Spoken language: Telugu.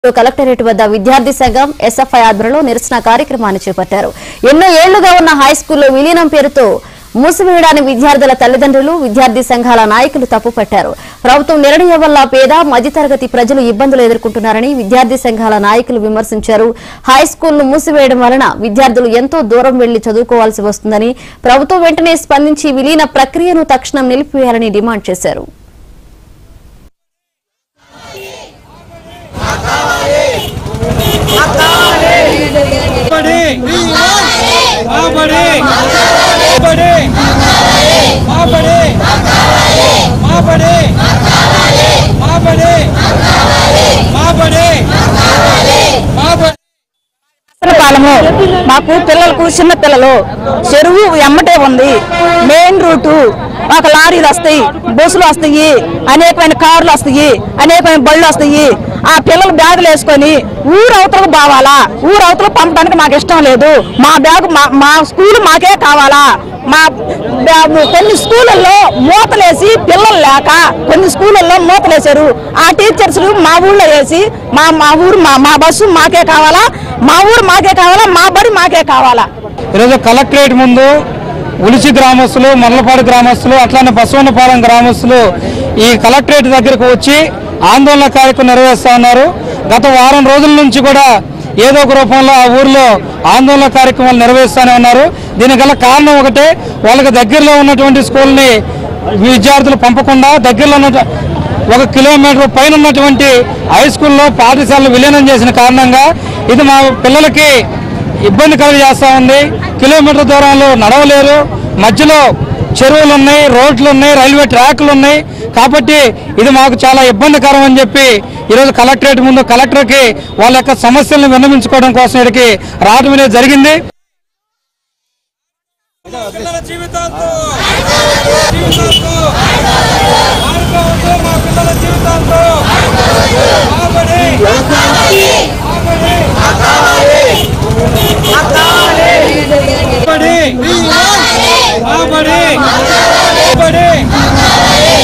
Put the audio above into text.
కలెక్టరేట్ వద్ద విద్యార్థి సంఘం ఎస్ఎఫ్ఐ ఆధ్వర్యంలో నిరసన కార్యక్రమాన్ని చేపట్టారు ఎన్నో ఏళ్లుగా ఉన్న హై స్కూల్లో విలీనం పేరుతో మూసివేయడాన్ని విద్యార్థుల తల్లిదండ్రులు విద్యార్థి సంఘాల నాయకులు తప్పుపట్టారు ప్రభుత్వం నిర్ణయం వల్ల పేద మధ్యతరగతి ప్రజలు ఇబ్బందులు ఎదుర్కొంటున్నారని విద్యార్థి సంఘాల నాయకులు విమర్శించారు హై స్కూల్ను మూసివేయడం వలన విద్యార్థులు ఎంతో దూరం వెళ్లి చదువుకోవాల్సి వస్తుందని ప్రభుత్వం వెంటనే స్పందించి విలీన ప్రక్రియను తక్షణం నిలిపివేయాలని డిమాండ్ చేశారు బడి మా బడి బడి మా బడి మా బడి మా బడి మా బడి మా బడి పాలము మాకు పిల్లలకు చిన్న పిల్లలు చెరువు ఎమ్మటే ఉంది మెయిన్ రూటు ఒక లారీలు వస్తాయి బస్సులు వస్తాయి అనేకమైన కార్లు వస్తాయి అనేకమైన బళ్ళు వస్తాయి ఆ పిల్లలు బ్యాగులు వేసుకొని ఊరు అవతలకు బావాలా ఊరు అవతలకు పంపడానికి మాకు ఇష్టం లేదు మా బ్యాగ్ మా మా స్కూల్ మాకే కావాలా మా బ్యాగ్ కొన్ని స్కూళ్ళల్లో మూతలేసి పిల్లలు లేక కొన్ని స్కూళ్ళల్లో మూతలేశారు ఆ టీచర్స్ మా ఊళ్ళో వేసి మా మా ఊరు మా మా బస్సు మాకే కావాలా మా ఊరు మాకే కావాలా మా బడి మాకే కావాలా ఈరోజు కలెక్టరేట్ ముందు ఉలిచి గ్రామస్తులు మల్లపాడు గ్రామస్తులు అట్లానే బసవన్నపాలెం గ్రామస్తులు ఈ కలెక్టరేట్ దగ్గరకు వచ్చి ఆందోళన కార్యక్రమం నిర్వహిస్తా ఉన్నారు గత వారం రోజుల నుంచి కూడా ఏదో ఒక రూపంలో ఆ ఊర్లో ఆందోళన కార్యక్రమాలు నిర్వహిస్తూనే ఉన్నారు దీనికల్ల కారణం ఒకటే వాళ్ళకి దగ్గరలో ఉన్నటువంటి స్కూల్ని విద్యార్థులు పంపకుండా దగ్గరలో ఉన్న ఒక కిలోమీటర్ పైన ఉన్నటువంటి హై స్కూల్లో పాఠశాలలు విలీనం చేసిన కారణంగా ఇది మా పిల్లలకి ఇబ్బంది కలుగజేస్తూ ఉంది కిలోమీటర్ దూరంలో నడవలేరు మధ్యలో చెరువులు ఉన్నాయి రోడ్లు ఉన్నాయి రైల్వే ట్రాక్లు ఉన్నాయి కాబట్టి ఇది మాకు చాలా ఇబ్బందికరం అని చెప్పి ఈరోజు కలెక్టరేట్ ముందు కలెక్టర్కి వాళ్ళ యొక్క సమస్యలను విన్నవించుకోవడం కోసం ఇక్కడికి రావడం అనేది జరిగింది పిల్లల జీవితాలతో జీవితాలతో ఆడుకోవద్దు మా పిల్లల జీవితాలతో ఆబడి ఆబడి ఆబడి